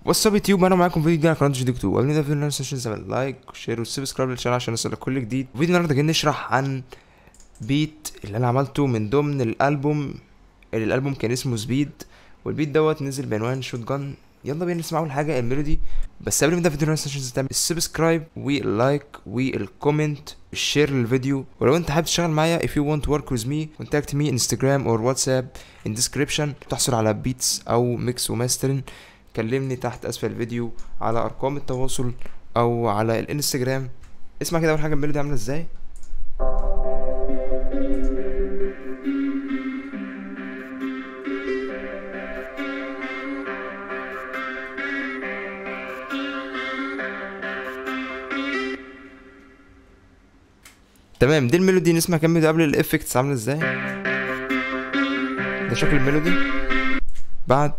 واتساب يوتيوب انا معاكم فيديو جديد على قناه جديد 2 قبل ما نبدا الفيديو ما تنساش تعمل لايك وشير وسبسكرايب للشانل عشان يوصلك كل جديد فيديو النهارده جاي نشرح عن بيت اللي انا عملته من ضمن الالبوم اللي الالبوم كان اسمه سبيد والبيت دوت نزل بعنوان شوت جان يلا بينا نسمع اول حاجه الميلودي بس قبل ما نبدا الفيديو ما تنساش تعمل السبسكرايب واللايك والكومنت الشير للفيديو ولو انت حابب تشتغل معايا if you want to work with me contact me instagram or whatsapp in description تحصل على بيتس او ميكس وماسترين كلمني تحت اسفل الفيديو على ارقام التواصل او على الانستجرام اسمع كده اول حاجه الميلودي عامله ازاي تمام دي الميلودي نسمع كام ميلودي قبل الافكتس عامله ازاي ده شكل الميلودي بعد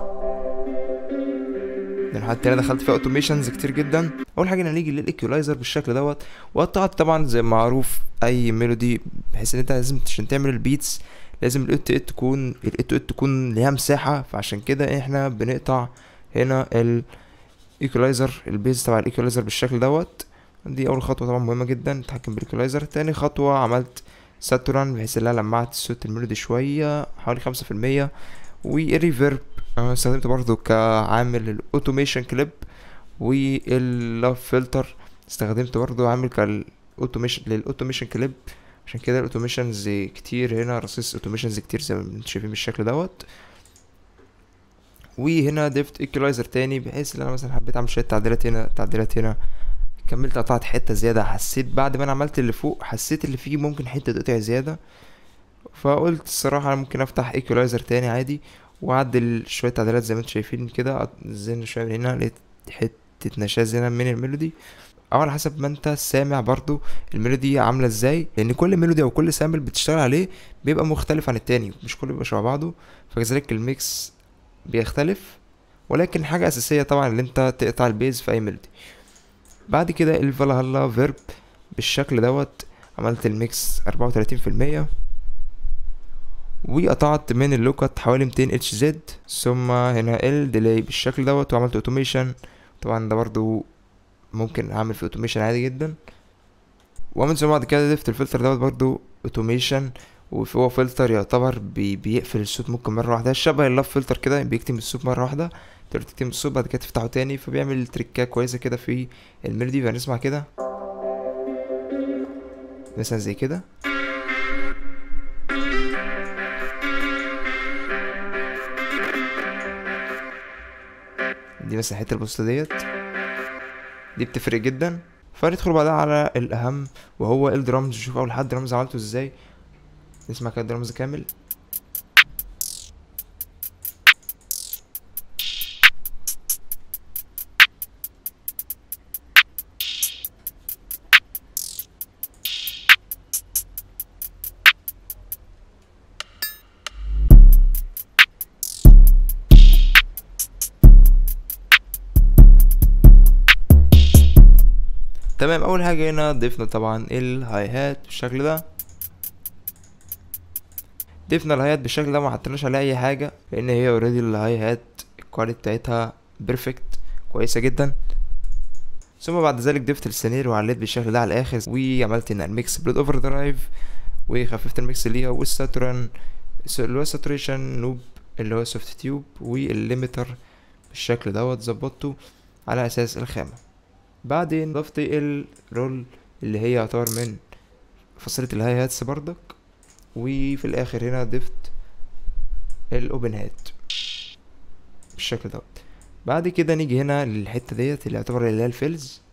لحد هنا دخلت فيها اوتوميشنز كتير جدا اول حاجه هنيجي للايكولايزر بالشكل دوت وقطعت طبعا زي ما معروف اي ميلودي بحيث ان انت لازم عشان تعمل البيتس لازم الاوت ات تكون الاوت ات تكون ليها مساحه فعشان كده احنا بنقطع هنا الايكولايزر البيز تبع الايكولايزر بالشكل دوت دي اول خطوه طبعا مهمه جدا نتحكم بالايكولايزر تاني خطوه عملت ساتوران بحيث ان انا لمعت صوت الميلودي شويه حوالي خمسة في المية والريفيرب انا استخدمته برضو كعامل الاوتوميشن كليب واللاف فلتر استخدمته برضو عامل كالاوتوميشن للاوتوميشن كليب عشان كده الاوتوميشنز كتير هنا رصيص اوتوميشنز كتير زي ما انتم شايفين بالشكل دوت وهنا ضفت ايكولايزر تاني بحيث ان انا مثلا حبيت اعمل شويه تعديلات هنا تعديلات هنا كملت قطعت حته زياده حسيت بعد ما انا عملت اللي فوق حسيت اللي فيه ممكن حته تقطع زياده فقلت الصراحه انا ممكن افتح ايكولايزر تاني عادي واعدل شويه تعديلات زي ما انتم شايفين كده زين شويه من هنا لقيت حته نشاز هنا من الميلودي او على حسب ما انت سامع برضو الميلودي عامله ازاي لان كل ميلودي او كل سامبل بتشتغل عليه بيبقى مختلف عن التاني مش كله بيبقى شبه بعضه فكذلك الميكس بيختلف ولكن حاجه اساسيه طبعا اللي انت تقطع البيز في اي ميلودي بعد كده الفالهالا فيرب بالشكل دوت عملت الميكس أربعة وتلاتين في المية وقطعت من اللوكت حوالي ميتين اتش زد ثم هنا ال ديلي بالشكل دوت وعملت اوتوميشن طبعا ده برضو ممكن اعمل في اوتوميشن عادي جدا ومن ثم بعد كده ضفت الفلتر دوت برضو اوتوميشن وهو فلتر يعتبر بي بيقفل الصوت ممكن مرة واحدة شبه اللاف فلتر كده بيكتم الصوت مرة واحدة تقدر تكتم الصوت بعد كده تفتحه تاني فبيعمل تريكات كويسة كده في الميلودي فهنسمع كده مثلا زي كده دي مثلا الحته البسيطه ديت دي بتفرق جدا فندخل بعدها على الاهم وهو الدرامز نشوف اول حد درامز عملته ازاي نسمع كده الدرامز كامل تمام اول حاجه هنا ضفنا طبعا الهاي هات بالشكل ده ضفنا الهاي هات بالشكل ده ما حطيناش عليها اي حاجه لان هي اوريدي الهاي هات الكواليتي بتاعتها بيرفكت كويسه جدا ثم بعد ذلك ضفت السنير وعليت بالشكل ده على الاخر وعملت هنا الميكس بلود اوفر درايف وخففت الميكس ليها والساتورن اللي هو ساتوريشن نوب اللي هو سوفت تيوب والليمتر بالشكل دوت ظبطته على اساس الخامه بعدين ضفت الرول اللي هي يعتبر من فصيلة الهاي هاتس بردك وفي الاخر هنا ضفت الاوبن هات بالشكل دوت بعد كده نيجي هنا للحتة ديت اللي يعتبر اللي هي الفيلز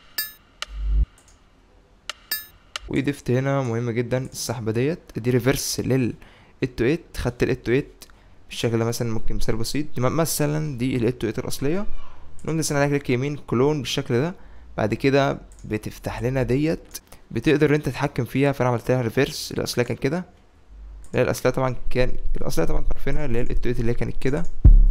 وضفت هنا مهمة جدا السحبة ديت دي ريفرس لل تو ات خدت ال تو ات بالشكل ده مثلا ممكن مثال بسيط مثلا دي ال تو ات الاصلية نقوم نسأل عليها كليك يمين كلون بالشكل ده بعد كده بتفتح لنا ديت بتقدر انت تتحكم فيها فانا عملت لها ريفيرس الاصليه كان كده لا الاصليه طبعا كان الاصليه طبعا عارفينها اللي هي الاتويت اللي هي كانت كده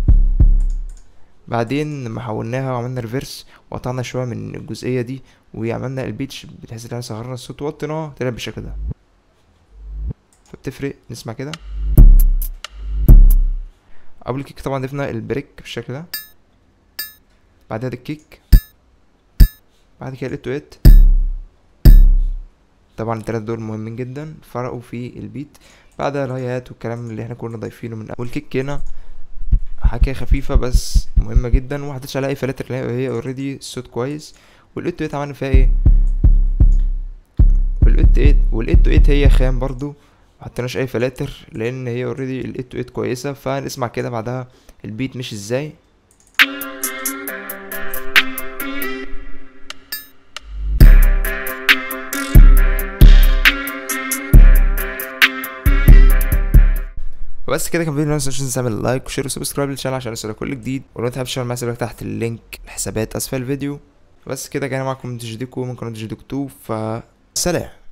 بعدين لما حولناها وعملنا ريفيرس وقطعنا شويه من الجزئيه دي وعملنا البيتش بتحس ان احنا صغرنا الصوت ووطيناه طلع بالشكل ده فبتفرق نسمع كده قبل كده طبعا ضفنا البريك بالشكل ده بعدها الكيك بعد كده الات ات طبعا التلاتة دول مهمين جدا فرقوا في البيت بعدها الهايات والكلام اللي احنا كنا ضايفينه من والكيك هنا حكاية خفيفة بس مهمة جدا ومحطتش عليها اي فلاتر هي اوريدي الصوت كويس والات ات عملنا فيها ايه والات ات والات ات هي خام برضو محطناش اي فلاتر لان هي اوريدي الات ات كويسة فنسمع كده بعدها البيت مش ازاي بس كده كان فيديو ما تنساش تعمل لايك وشير وسبسكرايب للشانل عشان يوصلك كل جديد ولو انت حابب تشتغل معايا سيبلك تحت اللينك الحسابات اسفل الفيديو بس كده كان معاكم ديجيديكو من قناه ديجيديكو 2 فسلام